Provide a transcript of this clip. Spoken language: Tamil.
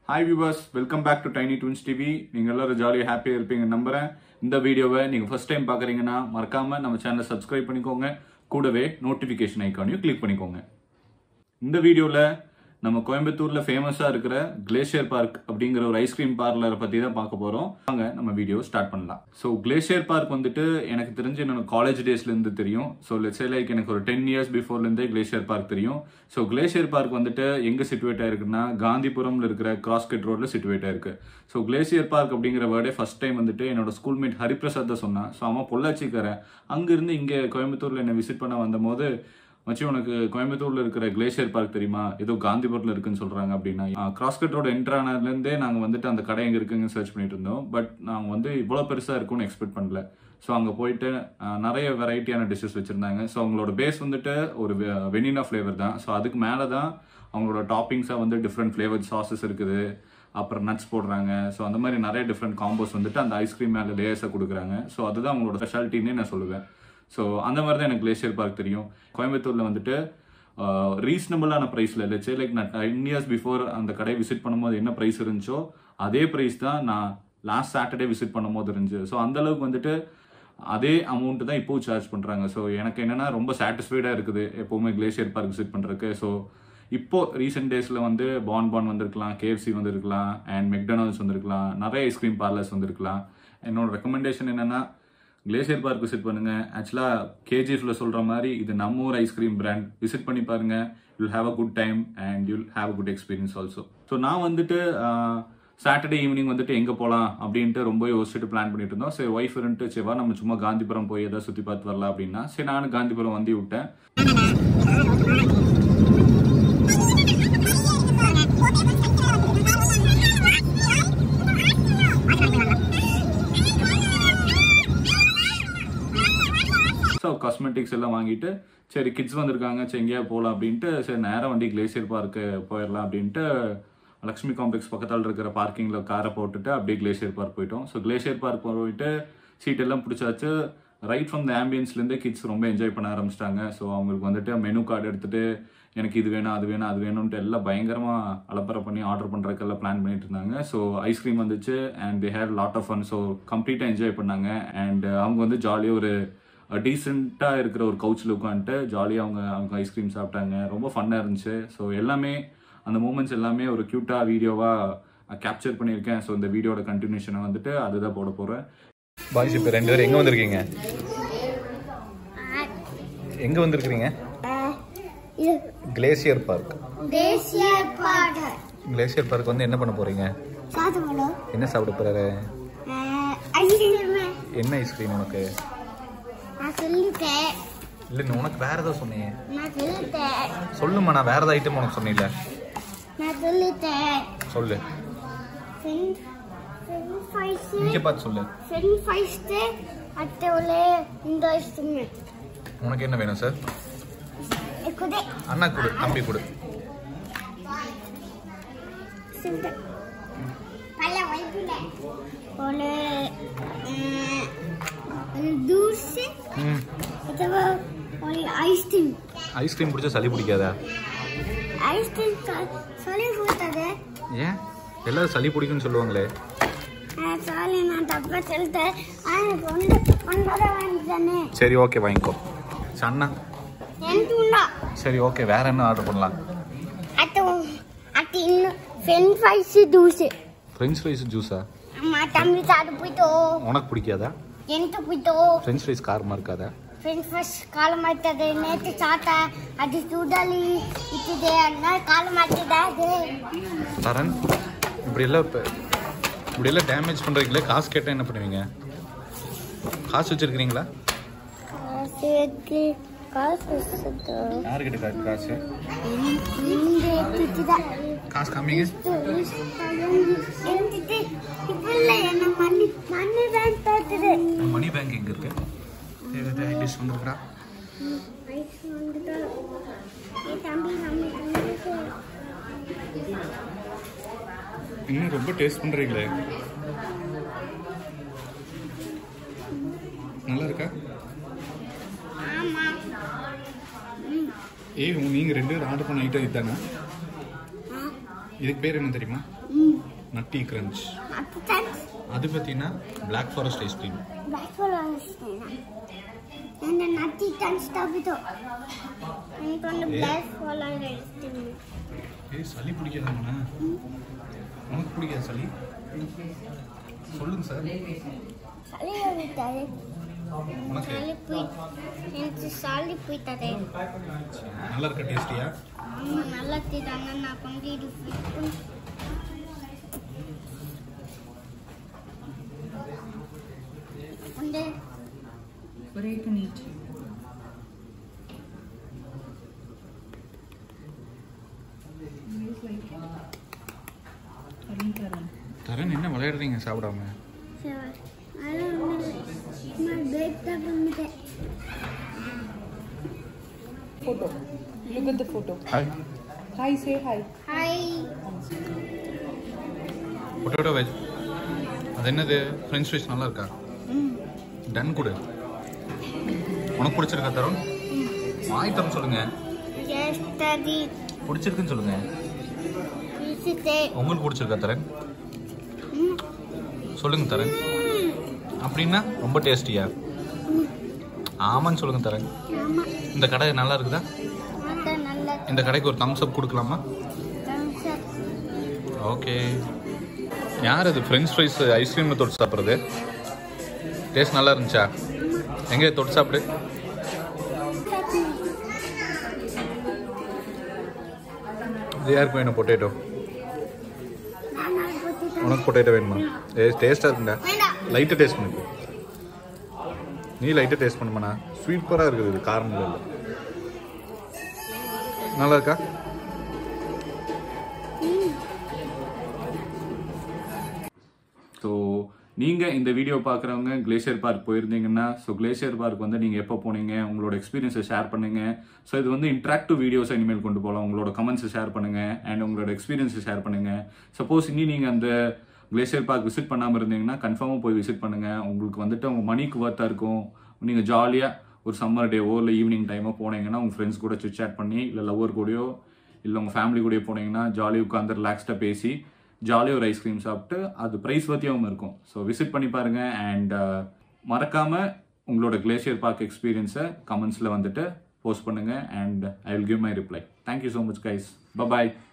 Hi viewers welcome back to tiny twins TV நீங்கள் எல்லாரும் ஜாலியாக ஹாப்பியாக இருப்பீங்க நம்புறேன் இந்த வீடியோவை நீங்கள் ஃபர்ஸ்ட் டைம் பார்க்குறீங்கன்னா மறக்காம நம்ம சேனலை சப்ஸ்கிரைப் பண்ணிக்கோங்க கூடவே நோட்டிஃபிகேஷன் ஐக்கானையும் கிளிக் பண்ணிக்கோங்க இந்த வீடியோவில் நம்ம கோயம்புத்தூரில் ஃபேமஸாக இருக்கிற கிளேஷியர் பார்க் அப்படிங்கிற ஒரு ஐஸ்கிரீம் பார்லரை பற்றி தான் பார்க்க போகிறோம் வாங்க நம்ம வீடியோ ஸ்டார்ட் பண்ணலாம் ஸோ கிளேஷியர் பார்க் வந்துட்டு எனக்கு தெரிஞ்சு என்னோட காலேஜ் டேஸ்லேருந்து தெரியும் ஸோ லெட்ஸ் லைக் எனக்கு ஒரு டென் இயர்ஸ் பிஃபோர்லேருந்தே கிளேஷியர் பார்க் தெரியும் ஸோ கிளேஷியர் பார்க் வந்துட்டு எங்கே சிட்டுவேட் ஆயிருக்குன்னா காந்திபுரம்ல இருக்கிற கிராஸ்கட் ரோட்ல சிட்டுவேட் ஆயிருக்கு ஸோ கிளேசியர் பார்க் அப்படிங்கிற வேர்டே ஃபர்ஸ்ட் டைம் வந்துட்டு என்னோட ஸ்கூல்மேட் ஹரிபிரசாத் தான் சொன்னான் ஸோ அவன் பொள்ளாச்சிக்காரன் அங்கிருந்து இங்கே கோயம்புத்தூர்ல என்னை விசிட் பண்ண வந்தபோது மச்சி உனக்கு கோயம்புத்தூர்ல இருக்கிற கிளேஷியர் பார்க் தெரியுமா ஏதோ காந்திபுரத்தில் இருக்குன்னு சொல்றாங்க அப்படின்னா கிராஸ்கட் ரோடு என்டர் ஆனதுலேருந்தே நாங்கள் வந்துட்டு அந்த கடை எங்க இருக்குன்னு சர்ச் பண்ணிட்டு இருந்தோம் பட் நாங்கள் வந்து இவ்வளோ பெருசாக இருக்கும்னு எக்ஸ்பெக்ட் பண்ணல ஸோ அங்கே போயிட்டு அஹ், நிறைய வெரைட்டியான டிஷ்ஷஸ் வச்சுருந்தாங்க ஸோ அவங்களோட பேஸ் வந்துட்டு ஒரு வெனினா ஃப்ளேவர் தான் ஸோ அதுக்கு மேலே தான் அவங்களோட டாப்பிங்ஸாக வந்து டிஃப்ரெண்ட் ஃப்ளேவர் சாசஸ் இருக்குது அப்புறம் நட்ஸ் போடுறாங்க ஸோ அந்த மாதிரி நிறைய டிஃப்ரெண்ட் காம்போஸ் வந்துட்டு அந்த ஐஸ்கிரீம் மேலே லேயர்ஸை கொடுக்குறாங்க ஸோ அதுதான் அவங்களோட ஸ்பெஷாலிட்டின்னே நான் சொல்லுவேன் ஸோ அந்த மாதிரி தான் எனக்கு கிளேஷியர் பார்க் தெரியும் கோயம்புத்தூரில் வந்துட்டு ரீசனபிளான ப்ரைஸில் இல்லைச்சு லைக் நான் டென் இயர்ஸ் பிஃபோர் அந்த கடை விசிட் பண்ணும்போது என்ன ப்ரைஸ் இருந்துச்சோ அதே ப்ரைஸ் தான் நான் லாஸ்ட் சாட்டர்டே விசிட் பண்ணும்போது இருந்துச்சு ஸோ அந்த அளவுக்கு வந்துட்டு அதே அமௌண்ட் தான் இப்போவும் சார்ஜ் பண்ணுறாங்க ஸோ எனக்கு என்னன்னா ரொம்ப சாட்டிஸ்ஃபைடாக இருக்குது எப்போவுமே கிளேஷியர் பார்க் விசிட் பண்ணுறதுக்கு ஸோ இப்போ ரீசெண்ட் டேஸில் வந்து பான் பான் வந்திருக்கலாம் கேஎஃப்சி வந்திருக்கலாம் அண்ட் மெக்டொனால்ட்ஸ் வந்திருக்கலாம் நிறைய ஐஸ்கிரீம் பார்லர்ஸ் வந்திருக்கலாம் என்னோட ரெக்கமெண்டேஷன் என்னன்னா கிளேசியர் பார்க் விசிட் பண்ணுங்க ஆக்சுவலாக கேஜிஎஃப்ல சொல்ற மாதிரி இது நம்ம ஊர் ஐஸ்கிரீம் பிராண்ட் விசிட் பண்ணி பாருங்க you'll have a good time and you'll have a good experience also so நான் வந்துட்டு சாட்டர்டே ஈவினிங் வந்துட்டு எங்கே போகலாம் அப்படின்ட்டு ரொம்ப யோசிச்சுட்டு பிளான் பண்ணிட்டு இருந்தோம் சரி ஒய்ஃப் இருந்துட்டு செவ்வா நம்ம சும்மா காந்திபுரம் போய் ஏதாவது சுற்றி பார்த்து வரலாம் அப்படின்னா சரி நானும் காந்திபுரம் வந்து விட்டேன் ஸோ காஸ்மெட்டிக்ஸ் எல்லாம் வாங்கிட்டு சரி கிட்ஸ் வந்திருக்காங்க சரி எங்கேயா போகலாம் அப்படின்ட்டு சரி நேரம் வண்டி கிளேசியர் பார்க்கு போயிடலாம் அப்படின்ட்டு லக்ஷ்மி காம்ப்ளெக்ஸ் பக்கத்தில் இருக்கிற பார்க்கிங்கில் காரை போட்டுட்டு அப்படியே கிளேசியர் பார்க் போயிட்டோம் ஸோ கிளேசியர் பார்க் போயிட்டு சீட் எல்லாம் பிடிச்சாச்சு ரைட் ஃப்ரம் த ஆம்பியன்ஸ்லேருந்து கிட்ஸ் ரொம்ப என்ஜாய் பண்ண ஆரம்பிச்சிட்டாங்க ஸோ அவங்களுக்கு வந்துட்டு மெனு கார்டு எடுத்துட்டு எனக்கு இது வேணும் அது வேணும் அது வேணும்ட்டு எல்லாம் பயங்கரமாக அலப்பறை பண்ணி ஆர்டர் பண்ணுறதுக்கெல்லாம் பிளான் பண்ணிட்டு இருந்தாங்க ஸோ ஐஸ்கிரீம் வந்துச்சு and they had lot of fun so கம்ப்ளீட்டாக என்ஜாய் பண்ணாங்க அண்ட் அவங்க வந்து ஜாலியாக ஒரு டீசெண்டாக இருக்கிற ஒரு கவுச்சில் உட்காந்துட்டு ஜாலியாக அவங்க அவங்க ஐஸ்கிரீம் சாப்பிட்டாங்க ரொம்ப ஃபன்னாக இருந்துச்சு ஸோ எல்லாமே அந்த மூமெண்ட்ஸ் எல்லாமே ஒரு க்யூட்டாக வீடியோவாக கேப்சர் பண்ணியிருக்கேன் ஸோ இந்த வீடியோட கண்டினியூஷனை வந்துட்டு அதுதான் போட போகிறேன் பாய்ஸ் இப்போ ரெண்டு பேரும் எங்கே வந்திருக்கீங்க எங்கே வந்திருக்கிறீங்க கிளேசியர் பார்க் தேசிய பாடு கிளேசியர் பார்க் வந்து என்ன பண்ண போகிறீங்க சாதப்பழம் என்ன சாப்பிட போகிறாரு ஐஸ்கிரீம் என்ன ஐஸ்கிரீம் உனக்கு நான் சொல்லிட்டேன் இல்லை உனக்கு வேற ஏதோ சொன்னீங்க நான் சொல்லிட்டேன் சொல்லுமா நான் வேற ஏதாவது ஐட்டம் உனக்கு சொன்னீங்களே நான் சொல்லிட்டேன் சொல்லு ஃப்ரெண்ட் ஃப்ரெண்ட் ஃபைஸ் இங்கே பார்த்து சொல்லு ஃப்ரெண்ட் ஃபைஸ் அட்டவலே இந்த ஐஸ்கிரீம் உனக்கு என்ன வேணும் சார் குதே அண்ணா கொடு தம்பி கொடு சிந்த பல்ல வைப்புல ஒரு ஒரு ஜூஸ் ம் ಅಥವಾ ஒரு ஐஸ்கிரீம் ஐஸ்கிரீம் பிடிச்சா சளி பிடிக்காதா ஐஸ்கிரீம் சொல்லி கொடுத்தது ஏன் எல்லாரும் சளி பிடிக்கும்னு சொல்லுவாங்களே சாரி நான் தப்பா சொல்லிட்டேன் எனக்கு ஒன்று ஒன்பதை வாங்கிட்டானே சரி ஓகே வாங்கிக்கோ சரி, அண்ணா எனக்கு உண்டா சரி ஓகே வேற என்ன ஆர்டர் பண்ணலாம் அத்த அத்த இன்னும் friend fries juice french fries ஜூஸா அம்மா தம்பி சாப்பிட்டு போயிட்டோ உனக்கு பிடிக்காதா எனக்கு போயிட்டோ ஃப்ரெஞ்ச் ஃப்ரைஸ் காரமாக இருக்காதா ஃப்ரெண்ட் ஃப்ரைஸ் காலம் ஆயிட்டது நேற்று சாப்பிட்டா அது சூடாலி இட்டுது அதனால காலம் ஆயிட்டதா அது தரன் இப்படி எல்லாம் இப்போ இப்படி எல்லாம் டேமேஜ் பண்ணுறீங்களே காசு கேட்டால் என்ன பண்ணுவீங்க காசு வச்சிருக்கிறீங்களா காசுக்கு காசு சுத்தோ யாருக்கிட்ட காசு காசு இந்த பிச்சுதான் காசு காமிங்க எனக்கு இப்ப இல்ல என்ன மண்ணி மண்ணு தான் தோத்துது மணி பேங்க் எங்கே இருக்கு டிஷ் வந்துருக்குறா ஐஸ் வந்துட்டு ஏ தம்பி நம்ம தம்பிக்கு இன்னும் ரொம்ப டேஸ்ட் பண்ணுறீங்களே நல்லா இருக்கா ஆமா ஏய் நீங்கள் ரெண்டு பேரும் ஆர்டர் பண்ண ஐட்டம் இதுதானே இதுக்கு பேர் என்ன தெரியுமா ம் நட்டி கிரன்ச் அதுதான் அது பார்த்தீங்கன்னா பிளாக் ஃபாரஸ்ட் ஐஸ்கிரீம் ಬ್ಯಾಕ್ವರ್ಡ್ ನನ್ನ ನಟ್ಟಿ ಕನ್ಸ್ತಾಬಿಟ್ಟು ಅನ್ಕೊಂಡು ಬ್ಲ್ಯಾಕ್ ಫಾಲರ್ ಇರ್ತೀನಿ ஏய் சளி பிடிக்காதாங்கண்ணா உனக்கு பிடிக்காது சளி சொல்லுங்க சார் ಚಳಿ ಹೋಗುತ್ತದೆ உனக்கு ಚಳಿ ಪುಯ್ ಎಂಟು ಸಾಲಿ ಪುಯ್ತದೆ நல்லா இருக்க டேஸ்டியா ಅಮ್ಮ ನಲ್ಲತ್ತಿದ ನನ್ನ ಹಾಕೊಂಡು ಇದು ಫಿಟ್ಟು ಒಂದೇ Great to meet you. Feels like Karan Karan. தரன் என்ன விளையாடுறீங்க சாப்பிடாம ಸರ್ ಅಲ್ಲ ನಾನು ಬೇಗ ಬಂದ್ಬಿಟ್ಟೆ Photo. Look at the photo. Hi Hi, say hi. Hi potato veg அது என்னது ஃப்ரெஞ்ச் ஃப்ரைஸ் நல்லா இருக்கா டன் கொடு உனக்கு பிடிச்சிருக்கா தருண் வாய் தரம் சொல்லுங்க ಎಷ್ಟದಿ பிடிச்சிருக்குன்னு சொல்லுங்க ಇಸಿತೆ உங்களுக்கு பிடிச்சிருக்கா தரன் ಹ್ಞೂ சொல்லுங்க தரன் அப்படின்னா ரொம்ப டேஸ்டியா ஆமான்னு சொல்லுங்க தரன் ஆமா இந்த கடை நல்லா இருக்குதா அந்த நல்ல இந்த கடைக்கு ஒரு தம்ஸ் அப் கொடுக்கலாமா கன்செப்ட் ஓகே யார் அது ஃப்ரெஞ்ச் ஃப்ரைஸ் ஐஸ்கிரீமில் தொட்டு சாப்பிட்றது டேஸ்ட் நல்லா இருந்துச்சா எங்கே தொட்டு சாப்பிடு இது யாருக்கு வேணும் பொட்டேட்டோ ನಾನು ಗೊತ್ತಿದ್ದ உனக்கு பொட்டேட்டோ வேணுமா ஏ டேஸ்ட்டாக இருக்குங்க வேண்டாம் லைட்டாக டேஸ்ட் பண்ணு நீ லைட்டாக டேஸ்ட் பண்ணுமாண்ணா ஸ்வீட் பராக இருக்குது இது காரம் இல்லை நல்லா இருக்கா ஸோ நீங்கள் இந்த வீடியோ பார்க்குறவங்க கிளேஷியர் பார்க் போயிருந்தீங்கன்னா ஸோ கிளேஷியர் பார்க் வந்து நீங்கள் எப்போ போனீங்க உங்களோட எக்ஸ்பீரியன்ஸை ஷேர் பண்ணுங்க ஸோ இது வந்து இன்ட்ராக்டிவ் வீடியோஸ் இனிமேல் கொண்டு போகலாம் உங்களோட கமெண்ட்ஸை ஷேர் பண்ணுங்க அண்ட் உங்களோட எக்ஸ்பீரியன்ஸை ஷேர் பண்ணுங்க சப்போஸ் இனி நீங்கள் அந்த கிளேஷியர் பார்க் விசிட் பண்ணாமல் இருந்தீங்கன்னா கன்ஃபார்மாக போய் விசிட் பண்ணுங்க உங்களுக்கு வந்துட்டு உங்கள் மணிக்கு ஒர்த்தாக இருக்கும் நீங்கள் ஜாலியாக ஒரு சம்மர் டேவோ இல்லை ஈவினிங் டைமோ போனீங்கன்னா உங்கள் ஃப்ரெண்ட்ஸ் கூட சிட் சேட் பண்ணி இல்லை லவ்வர் கூடயோ இல்லை உங்கள் ஃபேமிலி கூடயோ போனீங்கன்னா ஜாலியாக உட்காந்து ரிலாக்ஸ்டாக பேசி ஜாலியாக ஒரு ஐஸ்கிரீம் சாப்பிட்டு அது ப்ரைஸ் பற்றியாகவும் இருக்கும் ஸோ விசிட் பண்ணி பாருங்கள் அண்ட் மறக்காமல் உங்களோட கிளேஷியர் பார்க் எக்ஸ்பீரியன்ஸை கமெண்ட்ஸில் வந்துட்டு போஸ்ட் பண்ணுங்கள் and I will give my reply thank you so much guys bye bye